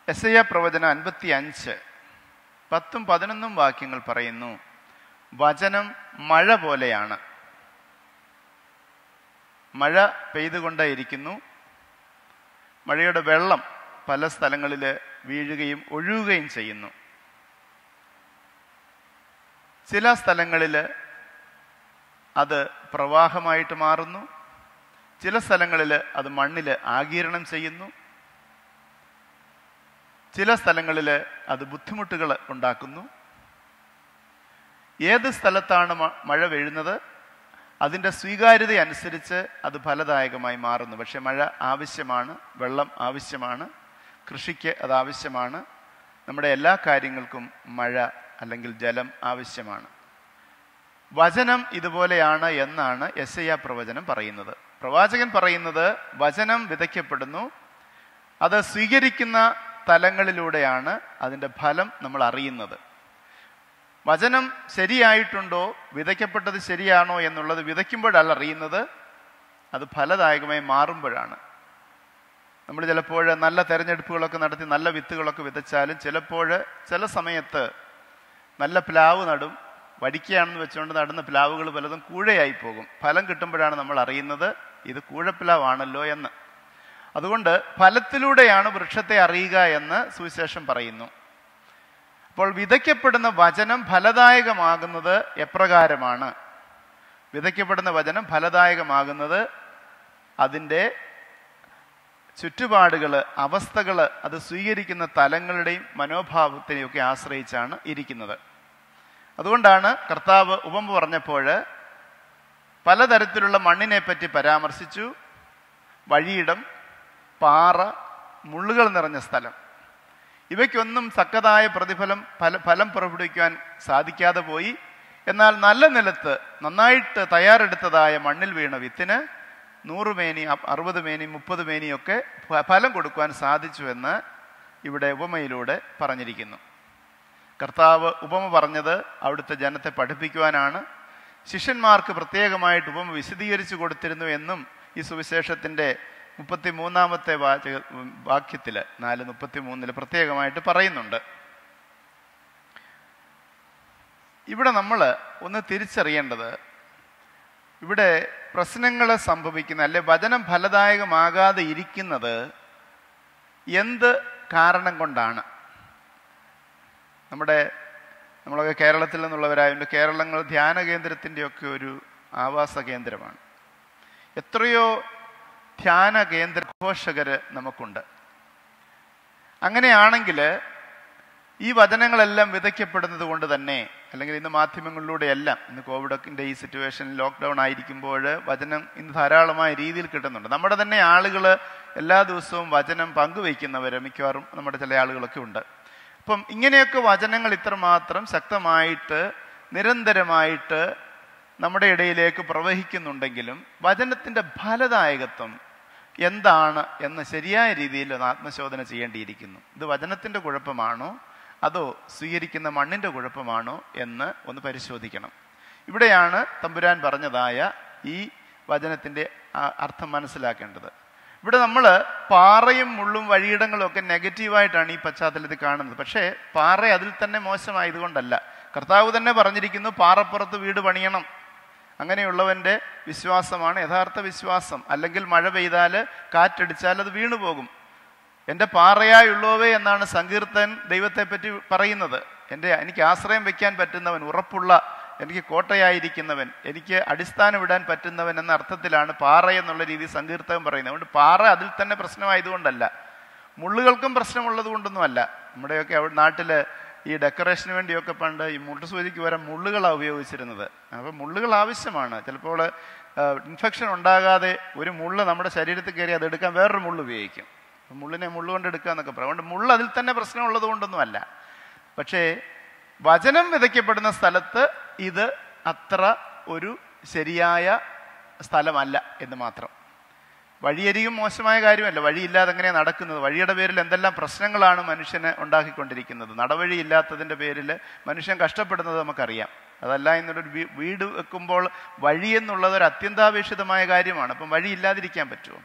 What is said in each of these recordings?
S I പ്രവചനം അൻപത്തി അഞ്ച് പത്തും പതിനൊന്നും വാക്യങ്ങൾ പറയുന്നു വചനം മഴ പോലെയാണ് മഴ പെയ്തുകൊണ്ടേയിരിക്കുന്നു മഴയുടെ വെള്ളം പല സ്ഥലങ്ങളിൽ വീഴുകയും ഒഴുകുകയും ചെയ്യുന്നു ചില സ്ഥലങ്ങളിൽ അത് പ്രവാഹമായിട്ട് മാറുന്നു ചില സ്ഥലങ്ങളിൽ അത് മണ്ണിൽ ആഗീരണം ചെയ്യുന്നു ചില സ്ഥലങ്ങളിൽ അത് ബുദ്ധിമുട്ടുകൾ ഉണ്ടാക്കുന്നു ഏത് സ്ഥലത്താണ് മ- മഴ വീഴുന്നത് അതിൻ്റെ സ്വീകാര്യത അനുസരിച്ച് അത് ഫലദായകമായി മാറുന്നു പക്ഷെ മഴ ആവശ്യമാണ് വെള്ളം ആവശ്യമാണ് കൃഷിക്ക് അത് ആവശ്യമാണ് നമ്മുടെ എല്ലാ കാര്യങ്ങൾക്കും മഴ അല്ലെങ്കിൽ ജലം ആവശ്യമാണ് വചനം ഇതുപോലെയാണ് എന്നാണ് എസ് ഐ പ്രവചനം പറയുന്നത് പ്രവാചകൻ പറയുന്നത് വചനം വിതയ്ക്കപ്പെടുന്നു അത് സ്വീകരിക്കുന്ന തലങ്ങളിലൂടെയാണ് അതിൻ്റെ ഫലം നമ്മൾ അറിയുന്നത് വചനം ശരിയായിട്ടുണ്ടോ വിതയ്ക്കപ്പെട്ടത് ശരിയാണോ എന്നുള്ളത് വിതയ്ക്കുമ്പോഴല്ല അറിയുന്നത് അത് ഫലദായകമായി മാറുമ്പോഴാണ് നമ്മൾ ചിലപ്പോൾ നല്ല തെരഞ്ഞെടുപ്പുകളൊക്കെ നടത്തി നല്ല വിത്തുകളൊക്കെ വിതച്ചാലും ചിലപ്പോൾ ചില സമയത്ത് നല്ല പ്ലാവ് നടും വടിക്കുകയാണെന്ന് വെച്ചുകൊണ്ട് നടുന്ന പ്ലാവുകൾ പലതും കൂഴയായി പോകും ഫലം കിട്ടുമ്പോഴാണ് നമ്മൾ അറിയുന്നത് ഇത് കൂഴപ്ലാവാണല്ലോ എന്ന് അതുകൊണ്ട് ഫലത്തിലൂടെയാണ് വൃക്ഷത്തെ അറിയുക എന്ന് സുവിശേഷം പറയുന്നു അപ്പോൾ വിതയ്ക്കപ്പെടുന്ന വചനം ഫലദായകമാകുന്നത് എപ്രകാരമാണ് വിതയ്ക്കപ്പെടുന്ന വചനം ഫലദായകമാകുന്നത് അതിൻ്റെ ചുറ്റുപാടുകൾ അവസ്ഥകൾ അത് സ്വീകരിക്കുന്ന തലങ്ങളുടെയും മനോഭാവത്തിനെയും ഒക്കെ ആശ്രയിച്ചാണ് ഇരിക്കുന്നത് അതുകൊണ്ടാണ് കർത്താവ് ഉപമ പറഞ്ഞപ്പോൾ പലതരത്തിലുള്ള മണ്ണിനെ പറ്റി പരാമർശിച്ചു വഴിയിടം പാറ മുള്ളുകൾ നിറഞ്ഞ സ്ഥലം ഇവയ്ക്കൊന്നും തക്കതായ പ്രതിഫലം ഫല ഫലം പുറപ്പെടുവിക്കുവാൻ സാധിക്കാതെ പോയി എന്നാൽ നല്ല നിലത്ത് നന്നായിട്ട് തയ്യാറെടുത്തതായ മണ്ണിൽ വീണ വിത്തിന് നൂറ് മേനി അ- അറുപത് മേനി മുപ്പത് മേനിയൊക്കെ ഫ- ഫലം കൊടുക്കുവാൻ സാധിച്ചു എന്ന് ഇവിടെ ഉപമയിലൂടെ പറഞ്ഞിരിക്കുന്നു കർത്താവ് ഉപമ പറഞ്ഞത് അവിടുത്തെ ജനത്തെ പഠിപ്പിക്കുവാനാണ് ശിഷ്യന്മാർക്ക് പ്രത്യേകമായിട്ട് ഉപമ വിശദീകരിച്ചു കൊടുത്തിരുന്നു എന്നും ഈ സുവിശേഷത്തിൻ്റെ മുപ്പത്തി മൂന്നാമത്തെ വാചക വാക്യത്തിൽ നാല് മുപ്പത്തി മൂന്നിൽ പ്രത്യേകമായിട്ട് പറയുന്നുണ്ട് ഇവിടെ നമ്മൾ ഒന്ന് തിരിച്ചറിയേണ്ടത് ഇവിടെ പ്രശ്നങ്ങൾ സംഭവിക്കുന്ന അല്ലെ വചനം ഫലദായകമാകാതെ ഇരിക്കുന്നത് എന്ത് കാരണം കൊണ്ടാണ് നമ്മുടെ നമ്മളൊക്കെ കേരളത്തിൽ നിന്നുള്ളവരായതുകൊണ്ട് കേരളങ്ങൾ ധ്യാന കേന്ദ്രത്തിൻ്റെയൊക്കെ ഒരു ആവാസ കേന്ദ്രമാണ് എത്രയോ ധ്യാന കേന്ദ്ര ഘോഷകർ നമുക്കുണ്ട് അങ്ങനെയാണെങ്കിൽ ഈ വചനങ്ങളെല്ലാം വിതയ്ക്കപ്പെടുന്നത് കൊണ്ട് തന്നെ അല്ലെങ്കിൽ ഇന്ന് മാധ്യമങ്ങളിലൂടെയെല്ലാം ഇന്ന് കോവിഡൊക്കെ ഈ സിറ്റുവേഷനിൽ ലോക്ക്ഡൗൺ ആയിരിക്കുമ്പോൾ വചനം ഇന്ന് ധാരാളമായ രീതിയിൽ കിട്ടുന്നുണ്ട് നമ്മുടെ തന്നെ ആളുകൾ എല്ലാ ദിവസവും വചനം പങ്കുവയ്ക്കുന്നവർ മിക്കവാറും നമ്മുടെ ചില ആളുകളൊക്കെ ഉണ്ട് അപ്പം ഇങ്ങനെയൊക്കെ വചനങ്ങൾ ഇത്രമാത്രം ശക്തമായിട്ട് നിരന്തരമായിട്ട് നമ്മുടെ ഇടയിലേക്ക് പ്രവഹിക്കുന്നുണ്ടെങ്കിലും വചനത്തിൻ്റെ ഫലദായകത്വം എന്താണ് എന്ന് ശരിയായ രീതിയിൽ ഒന്ന് ആത്മശോധന ചെയ്യേണ്ടിയിരിക്കുന്നു ഇത് വചനത്തിൻ്റെ കുഴപ്പമാണോ അതോ സ്വീകരിക്കുന്ന മണ്ണിൻ്റെ കുഴപ്പമാണോ എന്ന് ഒന്ന് പരിശോധിക്കണം ഇവിടെയാണ് തമ്പുരാൻ പറഞ്ഞതായ ഈ വചനത്തിൻ്റെ ആ- അർത്ഥം മനസ്സിലാക്കേണ്ടത് ഇവിടെ നമ്മൾ പാറയും മുള്ളും വഴിയിടങ്ങളും ഒക്കെ നെഗറ്റീവായിട്ടാണ് ഈ പശ്ചാത്തലത്തിൽ കാണുന്നത് പക്ഷേ പാറ അതിൽ തന്നെ മോശമായതുകൊണ്ടല്ല കർത്താവ് തന്നെ പറഞ്ഞിരിക്കുന്നു പാറപ്പുറത്ത് വീട് പണിയണം അങ്ങനെയുള്ളവൻ്റെ വിശ്വാസമാണ് യഥാർത്ഥ വിശ്വാസം അല്ലെങ്കിൽ മഴ പെയ്താൽ കാറ്റടിച്ചാൽ അത് വീണു പോകും എൻ്റെ പാറയായുള്ളവേ എന്നാണ് സങ്കീർത്തൻ ദൈവത്തെ പറ്റി പറയുന്നത് എൻ്റെ എനിക്ക് ആശ്രയം വെക്കാൻ പറ്റുന്നവൻ ഉറപ്പുള്ള എനിക്ക് കോട്ടയായിരിക്കുന്നവൻ എനിക്ക് അടിസ്ഥാനം ഇടാൻ പറ്റുന്നവൻ എന്ന അർത്ഥത്തിലാണ് പാറ എന്നുള്ള രീതി സങ്കീർത്തകൻ പറയുന്നത് അതുകൊണ്ട് പാറ അതിൽ തന്നെ പ്രശ്നമായതുകൊണ്ടല്ല മുള്ളുകൾക്കും പ്രശ്നമുള്ളത് കൊണ്ടൊന്നുമല്ല നമ്മുടെയൊക്കെ അവിടെ നാട്ടിൽ ഈ ഡെക്കറേഷന് വേണ്ടിയൊക്കെ പണ്ട് ഈ മുട്ടുസൂചിക്ക് വരെ മുള്ളുകളാണ് ഉപയോഗിച്ചിരുന്നത് അപ്പോൾ മുള്ളുകൾ ആവശ്യമാണ് ചിലപ്പോൾ ഇൻഫെക്ഷൻ ഉണ്ടാകാതെ ഒരു മുള്ള് നമ്മുടെ ശരീരത്തിൽ കയറി അത് എടുക്കാൻ വേറൊരു മുള്ള് ഉപയോഗിക്കും അപ്പം മുള്ളിനെ മുള്ള് കൊണ്ട് എടുക്കുക എന്നൊക്കെ പറയും അതുകൊണ്ട് മുള്ള് അതിൽ തന്നെ പ്രശ്നമുള്ളത് കൊണ്ടൊന്നുമല്ല പക്ഷേ വചനം വിതയ്ക്കപ്പെടുന്ന സ്ഥലത്ത് ഇത് അത്ര ഒരു ശരിയായ സ്ഥലമല്ല എന്ന് മാത്രം വഴിയരികും മോശമായ കാര്യമല്ല വഴിയില്ലാതെ എങ്ങനെയാണ് നടക്കുന്നത് വഴിയുടെ പേരിൽ എന്തെല്ലാം പ്രശ്നങ്ങളാണ് മനുഷ്യന് ഉണ്ടാക്കിക്കൊണ്ടിരിക്കുന്നത് നടവഴി ഇല്ലാത്തതിൻ്റെ പേരിൽ മനുഷ്യൻ കഷ്ടപ്പെടുന്നത് നമുക്കറിയാം അതല്ല എന്നൊരു വീ- വീട് വെക്കുമ്പോൾ വഴി എന്നുള്ളത് ഒരു അത്യന്താപേക്ഷിതമായ കാര്യമാണ് അപ്പം വഴി ഇല്ലാതിരിക്കാൻ പറ്റുമോ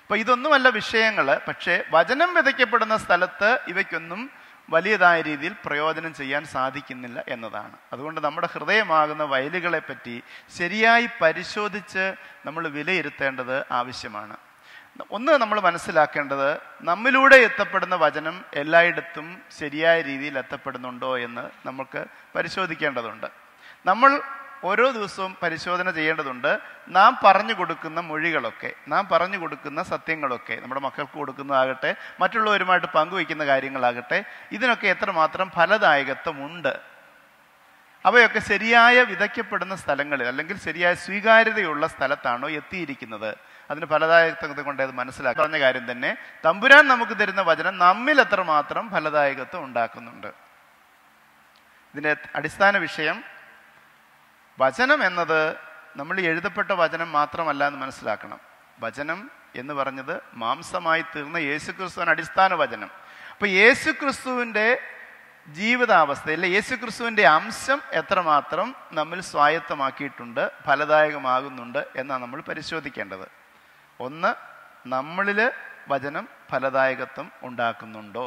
അപ്പൊ ഇതൊന്നുമല്ല വിഷയങ്ങൾ പക്ഷേ വചനം വിതയ്ക്കപ്പെടുന്ന സ്ഥലത്ത് ഇവയ്ക്കൊന്നും വലിയതായ രീതിയിൽ പ്രയോജനം ചെയ്യാൻ സാധിക്കുന്നില്ല എന്നതാണ് അതുകൊണ്ട് നമ്മുടെ ഹൃദയമാകുന്ന വയലുകളെ പറ്റി ശരിയായി പരിശോധിച്ച് നമ്മൾ വിലയിരുത്തേണ്ടത് ആവശ്യമാണ് ഒന്ന് നമ്മൾ മനസ്സിലാക്കേണ്ടത് നമ്മിലൂടെ എത്തപ്പെടുന്ന വചനം എല്ലായിടത്തും ശരിയായ രീതിയിൽ എത്തപ്പെടുന്നുണ്ടോ എന്ന് നമുക്ക് പരിശോധിക്കേണ്ടതുണ്ട് നമ്മൾ ഓരോ ദിവസവും പരിശോധന ചെയ്യേണ്ടതുണ്ട് നാം പറഞ്ഞു കൊടുക്കുന്ന മൊഴികളൊക്കെ നാം പറഞ്ഞു കൊടുക്കുന്ന സത്യങ്ങളൊക്കെ നമ്മുടെ മക്കൾക്ക് കൊടുക്കുന്നതാകട്ടെ മറ്റുള്ളവരുമായിട്ട് പങ്കുവയ്ക്കുന്ന കാര്യങ്ങളാകട്ടെ ഇതിനൊക്കെ എത്രമാത്രം ഫലദായകത്വമുണ്ട് അവയൊക്കെ ശരിയായ വിതയ്ക്കപ്പെടുന്ന സ്ഥലങ്ങളിൽ അല്ലെങ്കിൽ ശരിയായ സ്വീകാര്യതയുള്ള സ്ഥലത്താണോ എത്തിയിരിക്കുന്നത് അതിന് ഫലദായകത്വം കൊണ്ട് അത് മനസ്സിലാക്കി പറഞ്ഞ കാര്യം തന്നെ തമ്പുരാൻ നമുക്ക് തരുന്ന വചനം നമ്മിൽ എത്രമാത്രം ഫലദായകത്വം ഉണ്ടാക്കുന്നുണ്ട് ഇതിന്റെ അടിസ്ഥാന വിഷയം വചനം എന്നത് നമ്മൾ ഈ എഴുതപ്പെട്ട വചനം മാത്രമല്ല എന്ന് മനസ്സിലാക്കണം വചനം എന്ന് പറഞ്ഞത് മാംസമായി തീർന്ന യേശുക്രിസ്തുവിന് അടിസ്ഥാന വചനം അപ്പൊ യേശുക്രിസ്തുവിന്റെ ജീവിതാവസ്ഥ അല്ലെ യേശുക്രിസ്തുവിന്റെ അംശം എത്രമാത്രം നമ്മൾ സ്വായത്തമാക്കിയിട്ടുണ്ട് ഫലദായകമാകുന്നുണ്ട് എന്നാണ് നമ്മൾ പരിശോധിക്കേണ്ടത് ഒന്ന് നമ്മളിൽ വചനം ഫലദായകത്വം ഉണ്ടാക്കുന്നുണ്ടോ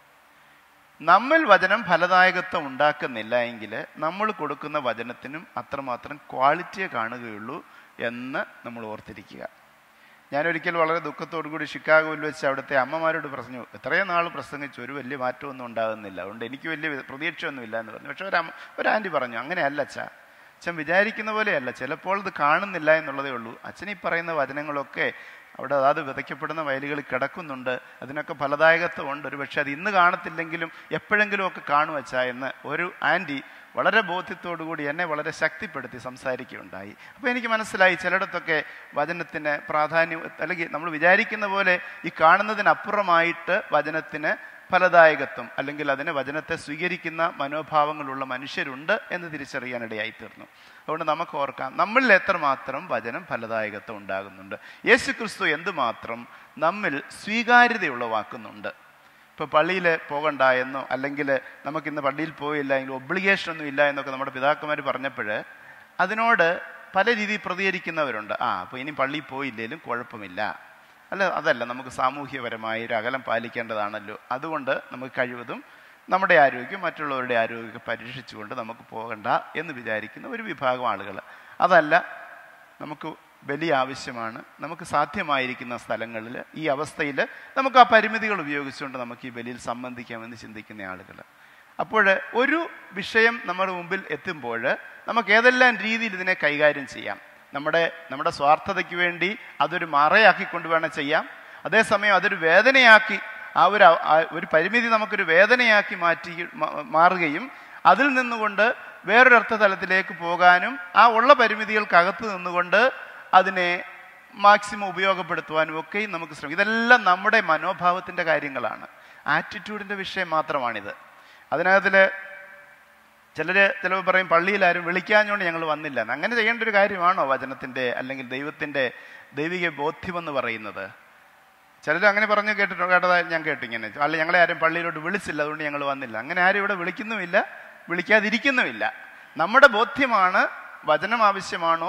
നമ്മിൽ വചനം ഫലദായകത്വം ഉണ്ടാക്കുന്നില്ല എങ്കിൽ നമ്മൾ കൊടുക്കുന്ന വചനത്തിനും അത്രമാത്രം ക്വാളിറ്റിയെ കാണുകയുള്ളൂ എന്ന് നമ്മൾ ഓർത്തിരിക്കുക ഞാനൊരിക്കൽ വളരെ ദുഃഖത്തോടു കൂടി ഷിക്കാഗോയിൽ വെച്ച് അവിടുത്തെ അമ്മമാരോട് പറഞ്ഞു എത്രയും നാൾ പ്രസംഗിച്ചു ഒരു വലിയ മാറ്റമൊന്നും ഉണ്ടാകുന്നില്ല അതുകൊണ്ട് എനിക്ക് വലിയ പ്രതീക്ഷയൊന്നുമില്ല എന്ന് പറഞ്ഞു പക്ഷെ ഒരു അമ്മ ഒരു ആൻറ്റി പറഞ്ഞു അങ്ങനെയല്ല അച്ഛാ അച്ഛൻ വിചാരിക്കുന്ന പോലെയല്ല ചിലപ്പോൾ ഇത് കാണുന്നില്ല എന്നുള്ളതേ ഉള്ളൂ അച്ഛൻ ഈ പറയുന്ന വചനങ്ങളൊക്കെ അവിടെ അതാത് വിതയ്ക്കപ്പെടുന്ന വയലുകളിൽ കിടക്കുന്നുണ്ട് അതിനൊക്കെ ഫലദായകത്വമുണ്ട് ഒരു പക്ഷെ അത് ഇന്ന് കാണത്തില്ലെങ്കിലും എപ്പോഴെങ്കിലും ഒക്കെ കാണും അച്ഛാ എന്ന് ഒരു ആൻറ്റി വളരെ ബോധ്യത്തോടുകൂടി എന്നെ വളരെ ശക്തിപ്പെടുത്തി സംസാരിക്കുകയുണ്ടായി അപ്പോൾ എനിക്ക് മനസ്സിലായി ചിലയിടത്തൊക്കെ വചനത്തിന് പ്രാധാന്യം അല്ലെങ്കിൽ നമ്മൾ വിചാരിക്കുന്ന പോലെ ഈ കാണുന്നതിനപ്പുറമായിട്ട് വചനത്തിന് ഫലദായകത്വം അല്ലെങ്കിൽ അതിന് വചനത്തെ സ്വീകരിക്കുന്ന മനോഭാവങ്ങളുള്ള മനുഷ്യരുണ്ട് എന്ന് തിരിച്ചറിയാനിടയായി തീർന്നു അതുകൊണ്ട് നമുക്ക് ഓർക്കാം നമ്മളിൽ എത്രമാത്രം വചനം ഫലദായകത്വം ഉണ്ടാകുന്നുണ്ട് യേശു ക്രിസ്തു എന്തുമാത്രം നമ്മിൽ സ്വീകാര്യതയുളവാക്കുന്നുണ്ട് ഇപ്പോൾ പള്ളിയിൽ പോകണ്ട എന്നോ അല്ലെങ്കിൽ നമുക്കിന്ന് പള്ളിയിൽ പോയില്ല എങ്കിൽ ഒബ്ലിഗേഷൻ ഒന്നും ഇല്ല എന്നൊക്കെ നമ്മുടെ പിതാക്കന്മാർ പറഞ്ഞപ്പോൾ അതിനോട് പല രീതിയിൽ പ്രതികരിക്കുന്നവരുണ്ട് ആ അപ്പോൾ ഇനി പള്ളിയിൽ പോയില്ലേലും കുഴപ്പമില്ല അല്ല അതല്ല നമുക്ക് സാമൂഹ്യപരമായ ഒരു അകലം പാലിക്കേണ്ടതാണല്ലോ അതുകൊണ്ട് നമുക്ക് കഴിവതും നമ്മുടെ ആരോഗ്യം മറ്റുള്ളവരുടെ ആരോഗ്യമൊക്കെ പരീക്ഷിച്ചുകൊണ്ട് നമുക്ക് പോകണ്ട എന്ന് വിചാരിക്കുന്ന ഒരു വിഭാഗം ആളുകൾ അതല്ല നമുക്ക് ബലി ആവശ്യമാണ് നമുക്ക് സാധ്യമായിരിക്കുന്ന സ്ഥലങ്ങളിൽ ഈ അവസ്ഥയിൽ നമുക്ക് ആ പരിമിതികൾ ഉപയോഗിച്ചുകൊണ്ട് നമുക്ക് ഈ ബലിയിൽ സംബന്ധിക്കാമെന്ന് ചിന്തിക്കുന്ന ആളുകൾ അപ്പോൾ ഒരു വിഷയം നമ്മുടെ മുമ്പിൽ എത്തുമ്പോൾ നമുക്ക് ഏതെല്ലാം രീതിയിൽ ഇതിനെ കൈകാര്യം ചെയ്യാം നമ്മുടെ നമ്മുടെ സ്വാർത്ഥതയ്ക്ക് വേണ്ടി അതൊരു മറയാക്കിക്കൊണ്ട് വേണം ചെയ്യാം അതേസമയം അതൊരു വേദനയാക്കി ആ ഒരു ഒരു പരിമിതി നമുക്കൊരു വേദനയാക്കി മാറ്റി മാറുകയും അതിൽ നിന്നുകൊണ്ട് വേറൊരു അർത്ഥതലത്തിലേക്ക് പോകാനും ആ ഉള്ള പരിമിതികൾക്കകത്ത് നിന്നുകൊണ്ട് അതിനെ മാക്സിമം ഉപയോഗപ്പെടുത്തുവാനും ഒക്കെയും നമുക്ക് ശ്രമിക്കും ഇതെല്ലാം നമ്മുടെ മനോഭാവത്തിൻ്റെ കാര്യങ്ങളാണ് ആറ്റിറ്റ്യൂഡിൻ്റെ വിഷയം മാത്രമാണിത് അതിനകത്തിൽ ചിലർ ചിലവ് പറയും പള്ളിയിൽ ആരും വിളിക്കാഞ്ഞുകൊണ്ട് ഞങ്ങൾ വന്നില്ല അങ്ങനെ ചെയ്യേണ്ട ഒരു കാര്യമാണോ വചനത്തിൻ്റെ അല്ലെങ്കിൽ ദൈവത്തിൻ്റെ ദൈവിക ബോധ്യമെന്ന് പറയുന്നത് ചിലർ അങ്ങനെ പറഞ്ഞു കേട്ടിട്ടോ കേട്ടതായി ഞാൻ കേട്ടു ഇങ്ങനെ അല്ല ഞങ്ങളെ ആരും പള്ളിയിലോട്ട് വിളിച്ചില്ല അതുകൊണ്ട് ഞങ്ങൾ വന്നില്ല അങ്ങനെ ആരും ഇവിടെ വിളിക്കുന്നുമില്ല വിളിക്കാതിരിക്കുന്നുമില്ല നമ്മുടെ ബോധ്യമാണ് വചനം ആവശ്യമാണോ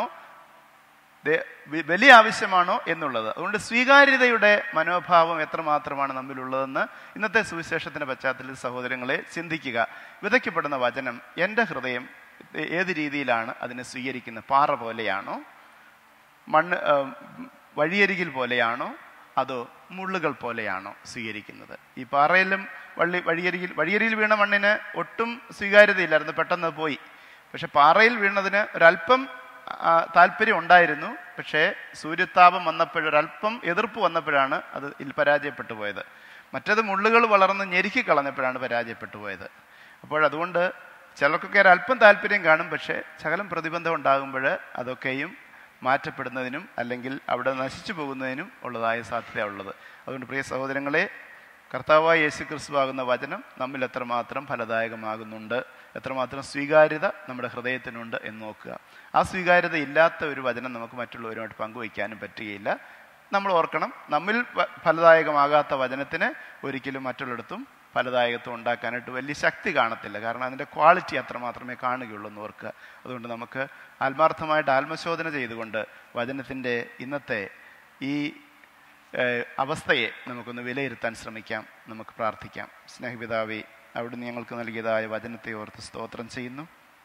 വലിയ ആവശ്യമാണോ എന്നുള്ളത് അതുകൊണ്ട് സ്വീകാര്യതയുടെ മനോഭാവം എത്രമാത്രമാണ് നമ്മിലുള്ളതെന്ന് ഇന്നത്തെ സുവിശേഷത്തിന്റെ പശ്ചാത്തലത്തിൽ സഹോദരങ്ങളെ ചിന്തിക്കുക വിതയ്ക്കപ്പെടുന്ന വചനം എൻ്റെ ഹൃദയം ഏത് രീതിയിലാണ് അതിനെ സ്വീകരിക്കുന്നത് പാറ പോലെയാണോ മണ്ണ് വഴിയരികിൽ പോലെയാണോ അതോ മുള്ളുകൾ പോലെയാണോ സ്വീകരിക്കുന്നത് ഈ പാറയിലും വള്ളി വഴിയരികിൽ വഴിയരികിൽ വീണ മണ്ണിന് ഒട്ടും സ്വീകാര്യതയില്ലായിരുന്നു പെട്ടെന്ന് പോയി പക്ഷെ പാറയിൽ വീണതിന് ഒരല്പം താല്പര്യം ഉണ്ടായിരുന്നു പക്ഷേ സൂര്യതാപം വന്നപ്പോഴൊരല്പം എതിർപ്പ് വന്നപ്പോഴാണ് അത് പരാജയപ്പെട്ടു പോയത് മറ്റത് മുള്ളുകൾ വളർന്ന് ഞെരുക്കി കളഞ്ഞപ്പോഴാണ് പരാജയപ്പെട്ടു പോയത് അപ്പോൾ അതുകൊണ്ട് ചിലർക്കൊക്കെ ഒരല്പം താല്പര്യം കാണും പക്ഷേ ശകലം പ്രതിബന്ധം ഉണ്ടാകുമ്പോൾ അതൊക്കെയും മാറ്റപ്പെടുന്നതിനും അല്ലെങ്കിൽ അവിടെ നശിച്ചു പോകുന്നതിനും ഉള്ളതായ സാധ്യത ഉള്ളത് അതുകൊണ്ട് പ്രിയ സഹോദരങ്ങളെ കർത്താവായ യേശു ക്രിസ്തുവാകുന്ന വചനം നമ്മിൽ എത്രമാത്രം ഫലദായകമാകുന്നുണ്ട് എത്രമാത്രം സ്വീകാര്യത നമ്മുടെ ഹൃദയത്തിനുണ്ട് എന്ന് നോക്കുക ആ സ്വീകാര്യത ഇല്ലാത്ത ഒരു വചനം നമുക്ക് മറ്റുള്ളവരുമായിട്ട് പങ്കുവയ്ക്കാനും പറ്റുകയില്ല നമ്മൾ ഓർക്കണം നമ്മിൽ ഫലദായകമാകാത്ത വചനത്തിന് ഒരിക്കലും മറ്റുള്ളിടത്തും ഫലദായകത്വം ഉണ്ടാക്കാനായിട്ട് വലിയ ശക്തി കാണത്തില്ല കാരണം അതിൻ്റെ ക്വാളിറ്റി അത്ര മാത്രമേ കാണുകയുള്ളൂ എന്ന് ഓർക്കുക അതുകൊണ്ട് നമുക്ക് ആത്മാർത്ഥമായിട്ട് ആത്മശോധന ചെയ്തുകൊണ്ട് വചനത്തിൻ്റെ ഇന്നത്തെ ഈ ഏഹ്, അവസ്ഥയെ നമുക്കൊന്ന് വിലയിരുത്താൻ ശ്രമിക്കാം നമുക്ക് പ്രാർത്ഥിക്കാം സ്നേഹപിതാവേ അവിടുന്ന് ഞങ്ങൾക്ക് നൽകിയതായ വചനത്തെ ഓർത്ത് സ്തോത്രം ചെയ്യുന്നു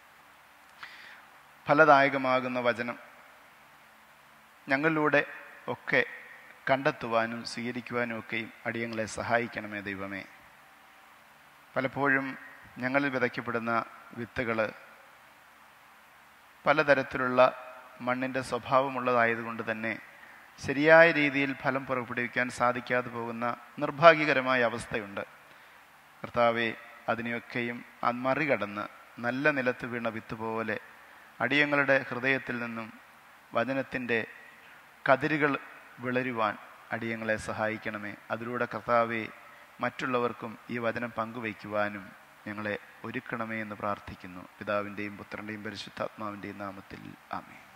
ഫലദായകമാകുന്ന വചനം ഞങ്ങളിലൂടെ ഒക്കെ കണ്ടെത്തുവാനും സ്വീകരിക്കുവാനും ഒക്കെയും അടിയങ്ങളെ സഹായിക്കണമേ ദൈവമേ പലപ്പോഴും ഞങ്ങളിൽ വിതയ്ക്കപ്പെടുന്ന വിത്തുകൾ പലതരത്തിലുള്ള മണ്ണിൻ്റെ സ്വഭാവമുള്ളതായതുകൊണ്ട് തന്നെ ശരിയായ രീതിയിൽ ഫലം പുറപ്പെടുവിക്കാൻ സാധിക്കാതെ പോകുന്ന നിർഭാഗ്യകരമായ അവസ്ഥയുണ്ട് കർത്താവെ അതിനെയൊക്കെയും അത് മറികടന്ന് നല്ല നിലത്ത് വീണ വിത്ത് പോലെ അടിയങ്ങളുടെ ഹൃദയത്തിൽ നിന്നും വചനത്തിൻ്റെ കതിരുകൾ വിളരുവാൻ അടിയങ്ങളെ സഹായിക്കണമേ അതിലൂടെ കർത്താവെ മറ്റുള്ളവർക്കും ഈ വചനം പങ്കുവയ്ക്കുവാനും ഞങ്ങളെ ഒരുക്കണമേ എന്ന് പ്രാർത്ഥിക്കുന്നു പിതാവിൻ്റെയും പുത്രൻ്റെയും പരിശുദ്ധാത്മാവിൻ്റെയും നാമത്തിൽ ആമേ